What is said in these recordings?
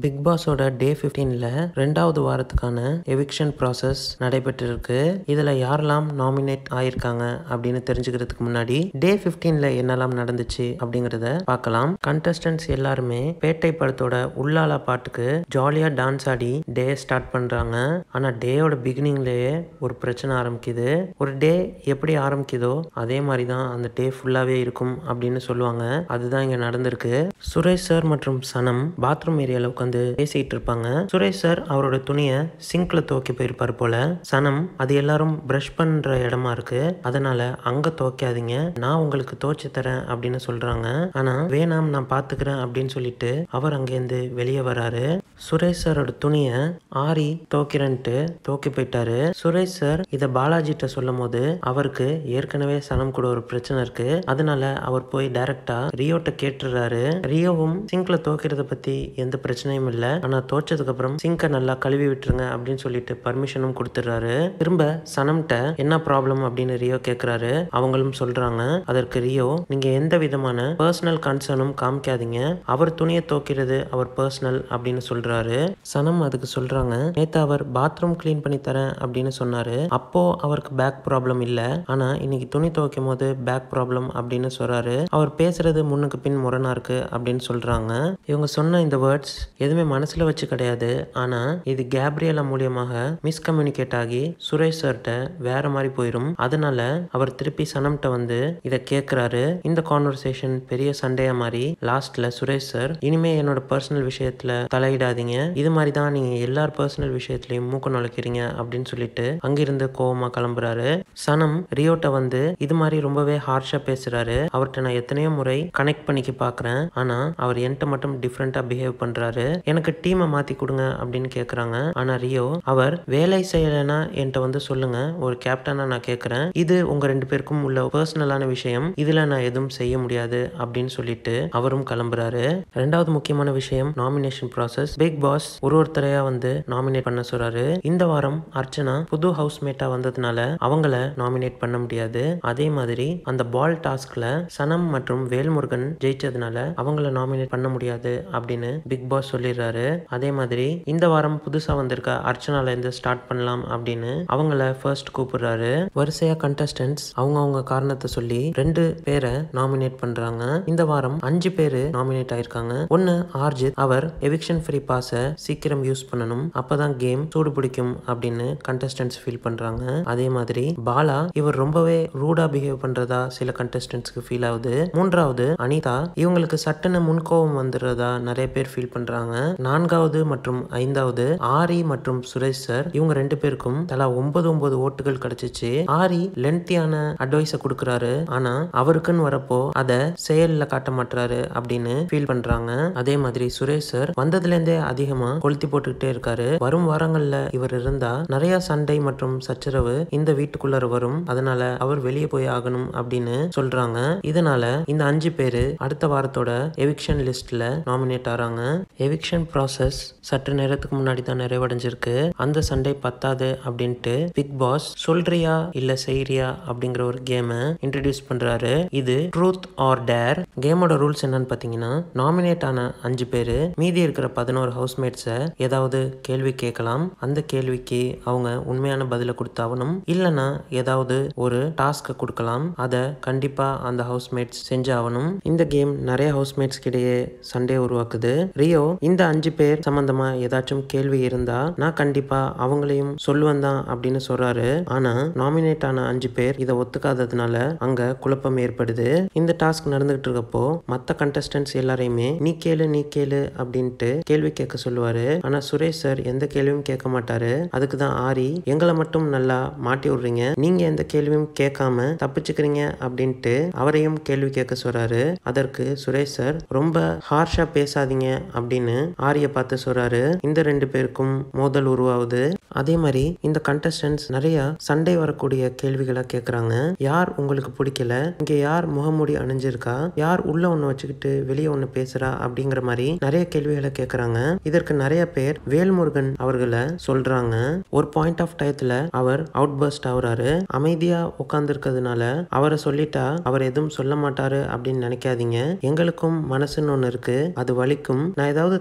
big பாஸோட டே 15ல ரெண்டாவது வாரத்துக்கான eviction process நடைபெற்றிருக்கு இதில் யாரெல்லாம் நாமினேட் ஆயிருக்காங்க அப்படின்னு தெரிஞ்சுக்கிறதுக்கு முன்னாடி டே 15ல என்னெல்லாம் நடந்துச்சு அப்படிங்கிறத பார்க்கலாம் கண்டஸ்டன்ஸ் எல்லாருமே பேட்டை படத்தோட உள்ளால பாட்டுக்கு ஜாலியாக டான்ஸ் ஆடி டே ஸ்டார்ட் பண்ணுறாங்க ஆனால் டேயோட பிகினிங்லேயே ஒரு பிரச்சனை ஆரம்பிக்குது ஒரு டே எப்படி ஆரம்பிக்குதோ அதே மாதிரி தான் அந்த டே ஃபுல்லாகவே இருக்கும் அப்படின்னு சொல்லுவாங்க அதுதான் இங்கே நடந்திருக்கு சுரேஷ் சார் மற்றும் சனம் பாத்ரூம் ஏரியாவில் உட்காந்து பேசிட்டு இருப்பாங்க சுரேஷ் சார் அவரோட துணியை சிங்க்ல துவைக்க போயிருப்பார் போல சனம் அது எல்லாரும் ப்ரஷ் பண்ற இடமா இருக்கு அதனால அங்க துவைக்காதீங்க நான் உங்களுக்கு துவைச்சு தரேன் அப்படின்னு சொல்றாங்க ஆனா வேணாம் நான் பாத்துக்கிறேன் அப்படின்னு சொல்லிட்டு அவர் அங்கேருந்து வெளியே வராரு சுரேஷ் சாரோட துணியை ஆரி துவைக்கிறேன்ட்டு துவைக்க போயிட்டாரு சுரேஷ் சார் இதை பாலாஜிட்ட சொல்லும் போது அவருக்கு ஏற்கனவே சனம் கூட ஒரு பிரச்சனை இருக்கு அதனால அவர் போய் டைரக்டா ரியோட்ட கேட்டுறாரு ரியோவும் சிங்க்ல துவைக்கிறத பத்தி எந்த பிரச்சனையும் இல்லை ஆனா துவைச்சதுக்கு அப்புறம் சிங்கை நல்லா கழுவி விட்டுருங்க அப்படின்னு சொல்லிட்டு பர்மிஷனும் கொடுத்துறாரு திரும்ப சனம்கிட்ட என்ன ப்ராப்ளம் அப்படின்னு ரியோ கேக்குறாரு அவங்களும் சொல்றாங்க அதற்கு ரியோ நீங்க எந்த விதமான பர்சனல் கன்சர்னும் காமிக்காதீங்க அவர் துணியை துவைக்கிறது அவர் பர்சனல் அப்படின்னு சொல்றாரு சனம் அதுக்கு சொல்றாங்க நேத்து அவர் பாத்ரூம் க்ளீன் பண்ணி தரேன் அப்படின்னு சொன்னாரு அப்போ அவருக்கு பேக் ப்ராப்ளம் இல்ல ஆனா இன்னைக்கு துணி துவைக்கும் போது பேக் ப்ராப்ளம் அப்படின்னு சொல்றாரு அவர் பேசுறது முன்னுக்கு பின் முரணா இருக்கு அப்படின்னு சொல்றாங்க இவங்க சொன்ன இந்த வேர்ட்ஸ் எதுவுமே மனசுல வச்சு கிடையாது ஆனா இது கேப்ரியலா மூலியமாக மிஸ்கம்யூனிகேட் ஆகி சுரேஷ் சார்கிட்ட வேற மாதிரி போயிடும் அதனால அவர் திருப்பி சனம்கிட்ட வந்து இதை கேட்குறாரு இந்த கான்வர்சேஷன் பெரிய சண்டையா மாறி லாஸ்ட்ல சுரேஷ் சார் இனிமே என்னோட பர்சனல் விஷயத்துல தலையிடாதீங்க இது மாதிரி தான் நீங்க எல்லார் பர்சனல் விஷயத்துலயும் மூக்க நுழைக்கிறீங்க அப்படின்னு சொல்லிட்டு அங்கிருந்து கோவமா கிளம்புறாரு சனம் ரியோட்ட வந்து இது மாதிரி ரொம்பவே ஹார்ஷா பேசுறாரு அவர்கிட்ட நான் எத்தனையோ முறை கனெக்ட் பண்ணிக்க பாக்குறேன் ஆனா அவர் என்கிட்ட மட்டும் டிஃப்ரெண்டா பிஹேவ் பண்றாரு எனக்கு டீமை மாத்தி கொடுங்க அப்படின்னு கேக்குறாங்க ஆனா ரியோ அவர் வேலை செய்யலைன்னா என்கிட்ட வந்து சொல்லுங்க ஒரு கேப்டனா நான் கேக்குறேன் இது உங்க ரெண்டு பேருக்கும் உள்ள பர்சனலான விஷயம் இதுல நான் எதுவும் செய்ய முடியாது அப்படின்னு சொல்லிட்டு அவரும் கிளம்புறாரு ரெண்டாவது முக்கியமான விஷயம் நாமினேஷன் ப்ராசஸ் பிக் பாஸ் ஒரு ஒருத்தரையா வந்து நாமினேட் பண்ண சொல்றாரு இந்த வாரம் அர்ச்சனா புது ஹவுஸ்மேட்டா வந்ததுனால அவங்கள நாமினேட் பண்ண முடியாது அதே மாதிரி அந்த பால் டாஸ்க்ல சனம் மற்றும் வேல்முருகன் ஜெயிச்சதுனால அவங்கள நாமினேட் பண்ண முடியாது அப்படின்னு பிக் பாஸ் சொல்லிடுறாரு அதே மாதிரி இந்த வாரம் புதுசா வந்திருக்க அர்ச்சனால இருந்து ஸ்டார்ட் பண்ணலாம் அப்படின்னு அவங்கள ஃபர்ஸ்ட் கூப்பிடுறாரு வரிசையா கண்டஸ்டன்ஸ் அவங்க அவங்க காரணத்தை சொல்லி ரெண்டு பேரை நாமினேட் பண்றாங்க இந்த வாரம் அஞ்சு பேரு நாமினேட் ஆயிருக்காங்க ஒன்னு ஆர்ஜித் அவர் எவிக்ஷன் ஃப்ரீ பாஸை சீக்கிரம் யூஸ் பண்ணணும் அப்பதான் கேம் சூடு பிடிக்கும் அப்படின்னு கண்டஸ்டன்ஸ் ஃபீல் பண்றாங்க அதே மாதிரி பாலா இவர் ரொம்பவே ரூடா பிஹேவ் பண்றதா சில கண்டஸ்டன்ஸ்க்கு ஃபீல் ஆகுது மூன்றாவது அனிதா இவங்களுக்கு சட்டுன்னு முன்கோபம் வந்துடுறதா நிறைய பேர் ஃபீல் பண்றாங்க நான்காவது மற்றும் ஐந்தாவது ஆரி மற்றும் சுரேஷ் சார் இவங்க ரெண்டு பேருக்கும் தலா ஒன்பது ஒன்பது ஓட்டுகள் கிடைச்சிச்சு ஆரி லென்த்தியான அட்வைஸ கொடுக்கறாரு ஆனா அவருக்குன்னு வரப்போ அதை செயல்ல காட்ட மாட்டாரு அப்படின்னு ஃபீல் பண்றாங்க அதே மாதிரி சுரேஷ் சார் வந்ததுல இருந்தே அதிகமா கொளுத்தி போட்டுக்கிட்டே இருக்காரு வரும் வாரங்கள்ல இவர் இருந்தா நிறைய சண்டை மற்றும் சச்சரவு இந்த வீட்டுக்குள்ளார வரும் அதனால அவர் வெளியே போய் ஆகணும் அப்படின்னு சொல்றாங்க இதனால இந்த அஞ்சு பேரு அடுத்த வாரத்தோட எவிக்ஷன் லிஸ்ட்ல நாமினேட் ஆறாங்க எவிக்ஷன் ப்ராசஸ் சற்று நேரத்துக்கு முன்னாடி தான் நிறைவடைஞ்சிருக்கு அந்த சண்டை பத்தாது அப்படின்ட்டு பிக் பாஸ் சொல்றியா இல்ல செய்றியா அப்படிங்கிற ஒரு கேமை இன்ட்ரடியூஸ் பண்றாரு இது ட்ரூத் ஆர் டேர் கேமோட ரூல்ஸ் என்னன்னு பாத்தீங்கன்னா நாமினேட் ஆன அஞ்சு பேரு மீதி இருக்கிற பதினோரு ஹவுஸ்மேட்ஸை ஏதாவது கேள்வி கேட்கலாம் அந்த கேள்விக்கு அவங்க உண்மையான பதிலை கொடுத்தாகணும் இல்லைன்னா ஏதாவது ஒரு டாஸ்க்கை கொடுக்கலாம் அதை கண்டிப்பா அந்த ஹவுஸ்மேட்ஸ் செஞ்சாகணும் இந்த கேம் நிறைய ஹவுஸ்மேட்ஸ் கிடையே சண்டே உருவாக்குது ரியோ இந்த அஞ்சு பேர் சம்பந்தமா ஏதாச்சும் கேள்வி இருந்தா நான் கண்டிப்பா அவங்களையும் சொல்லுவேன் தான் அப்படின்னு சொல்றாரு ஆனா நாமினேட் ஆன அஞ்சு பேர் இதை ஒத்துக்காததுனால அங்க குழப்பம் ஏற்படுது இந்த டாஸ்க் நடந்துகிட்டு இருக்கப்போ மத்த கண்டஸ்டன்ஸ் எல்லாரையுமே நீ கேளு நீ கேளு அப்படின்ட்டு கேள்வி கேட்க சொல்லுவாரு ஆனா சுரேஷ் சார் எந்த கேள்வியும் கேட்க மாட்டாரு அதுக்கு தான் ஆரி எங்களை மட்டும் நல்லா மாட்டி விடுறீங்க நீங்க எந்த கேள்வியும் கேட்காம தப்பிச்சுக்கிறீங்க அப்படின்ட்டு அவரையும் கேள்வி கேட்க சொல்றாரு அதற்கு சுரேஷ் சார் ரொம்ப ஹார்ஷா பேசாதீங்க அப்படின்னு ஆரிய பார்த்து சொல்றாரு இந்த ரெண்டு பேருக்கும் மோதல் உருவாகுது அதே மாதிரி இந்த கண்டஸ்டன்ஸ் நிறைய சண்டை வரக்கூடிய கேள்விகளை கேட்குறாங்க யார் உங்களுக்கு பிடிக்கல இங்க யார் முகமூடி அணிஞ்சிருக்கா யார் உள்ள ஒன்று வச்சுக்கிட்டு வெளியே ஒன்று பேசுறா அப்படிங்கிற மாதிரி நிறைய கேள்விகளை கேட்குறாங்க இதற்கு நிறைய பேர் வேல்முருகன் அவர்களை சொல்றாங்க ஒரு பாயிண்ட் ஆஃப் டயத்துல அவர் அவுட் பர்ஸ்ட் ஆகுறாரு அமைதியா உட்கார்ந்துருக்கிறதுனால அவரை சொல்லிட்டா அவர் எதுவும் சொல்ல மாட்டாரு அப்படின்னு நினைக்காதீங்க எங்களுக்கும் மனசுன்னு ஒன்று இருக்கு அது வலிக்கும் நான் ஏதாவது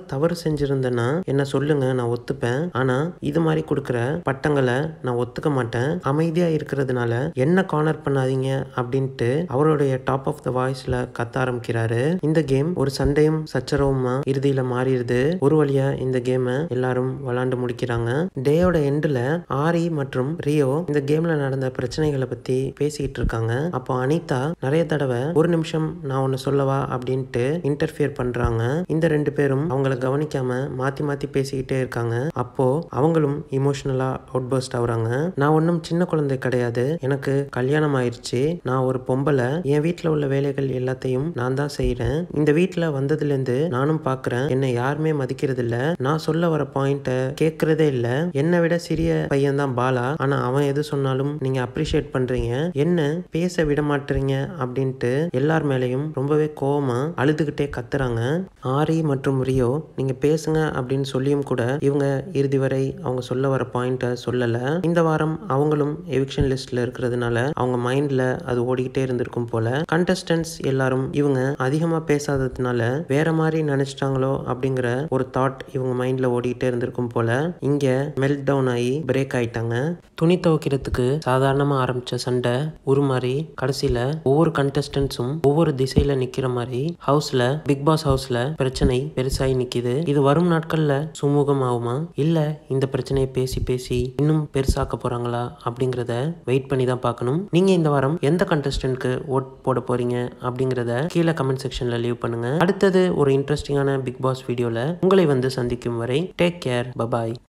தவறு செஞ்சிருந்தேன்னா என்ன சொல்லுங்க நான் ஒத்துப்பேன் ஆனா இது மாதிரி கொடுக்குற பட்டங்களை நான் ஒத்துக்க மாட்டேன் அமைதியா இருக்கிறதுனால என்ன கார்னர் பண்ணாதீங்க அப்படின்ட்டு அவருடைய டாப் ஆஃப் த வாய்ஸ்ல கத்த ஆரம்பிக்கிறாரு இந்த கேம் ஒரு சண்டையும் சச்சரவுமா இறுதியில மாறிடுது ஒரு வழியா இந்த கேமை எல்லாரும் விளாண்டு முடிக்கிறாங்க டேயோட எண்டில் ஆரி மற்றும் ரியோ இந்த கேம்ல நடந்த பிரச்சனைகளை பத்தி பேசிக்கிட்டு இருக்காங்க அப்போ அனிதா நிறைய தடவை ஒரு நிமிஷம் நான் ஒன்னு சொல்லவா அப்படின்ட்டு இன்டர்ஃபியர் பண்றாங்க இந்த ரெண்டு பேரும் அவங்கள கவனிக்காம மாத்தி மாத்தி பேசிக்கிட்டே இருக்காங்க அப்போ அவங்களும் இமோஷனலா அவுட் பர்ஸ்ட் ஆகுறாங்க நான் ஒன்றும் சின்ன குழந்தை கிடையாது எனக்கு கல்யாணம் ஆயிடுச்சு நான் ஒரு பொம்பளை என் வீட்டில் உள்ள வேலைகள் எல்லாத்தையும் நான் தான் செய்கிறேன் இந்த வீட்டில் வந்ததுலேருந்து நானும் பார்க்குறேன் என்னை யாருமே மதிக்கிறது இல்ல நான் சொல்ல வர பாயிண்ட்டை கேட்கறதே இல்லை என்னை விட சிறிய பையன் தான் பாலா ஆனால் அவன் எது சொன்னாலும் நீங்கள் அப்ரிஷியேட் பண்ணுறீங்க என்ன பேச விட மாட்டீங்க அப்படின்ட்டு எல்லார் மேலேயும் ரொம்பவே கோவமா அழுதுகிட்டே கத்துறாங்க ஆரி மற்றும் ரியோ நீங்கள் பேசுங்க அப்படின்னு சொல்லியும் கூட இவங்க இறுதி வரை அவங்க சொல்ல வர பாயிண்ட்டை சொல்லலை இந்த வாரம் அவங்களும் எவிக்ஷன் லிஸ்ட்ல இருக்கிறதுனால அவங்க மைண்ட்ல அது ஓடிக்கிட்டே இருந்திருக்கும் போல கண்டஸ்டன்ஸ் எல்லாரும் இவங்க அதிகமா பேசாததுனால வேற மாதிரி நினைச்சிட்டாங்களோ அப்படிங்கிற ஒரு தாட் இவங்க மைண்ட்ல ஓடிக்கிட்டே இருந்திருக்கும் போல இங்க மெல்ட் டவுன் ஆகி பிரேக் ஆயிட்டாங்க துணி துவைக்கிறதுக்கு சாதாரணமா ஆரம்பிச்ச சண்டை உருமாறி கடைசியில ஒவ்வொரு கண்டஸ்டன்ஸும் ஒவ்வொரு திசையில நிக்கிற மாதிரி ஹவுஸ்ல பிக் பாஸ் ஹவுஸ்ல பிரச்சனை பெருசாகி நிக்குது இது வரும் நாட்கள்ல சுமூகமாகுமா இல்ல இந்த பிரச்சனையை பேசி பேசி இன்னும் பெருசாக்க போறாங்களா அப்படிங்கிறத வெயிட் பண்ணி தான் பார்க்கணும் நீங்க இந்த வாரம் எந்த கண்டஸ்டன்ட்க்கு ஓட் போட போறீங்க அப்படிங்கிறத கீழே கமெண்ட் செக்ஷன்ல லீவ் பண்ணுங்க அடுத்தது ஒரு இன்ட்ரெஸ்டிங்கான பிக் பாஸ் வீடியோல உங்களை வந்து சந்திக்கும் வரை டேக் கேர் பபாய்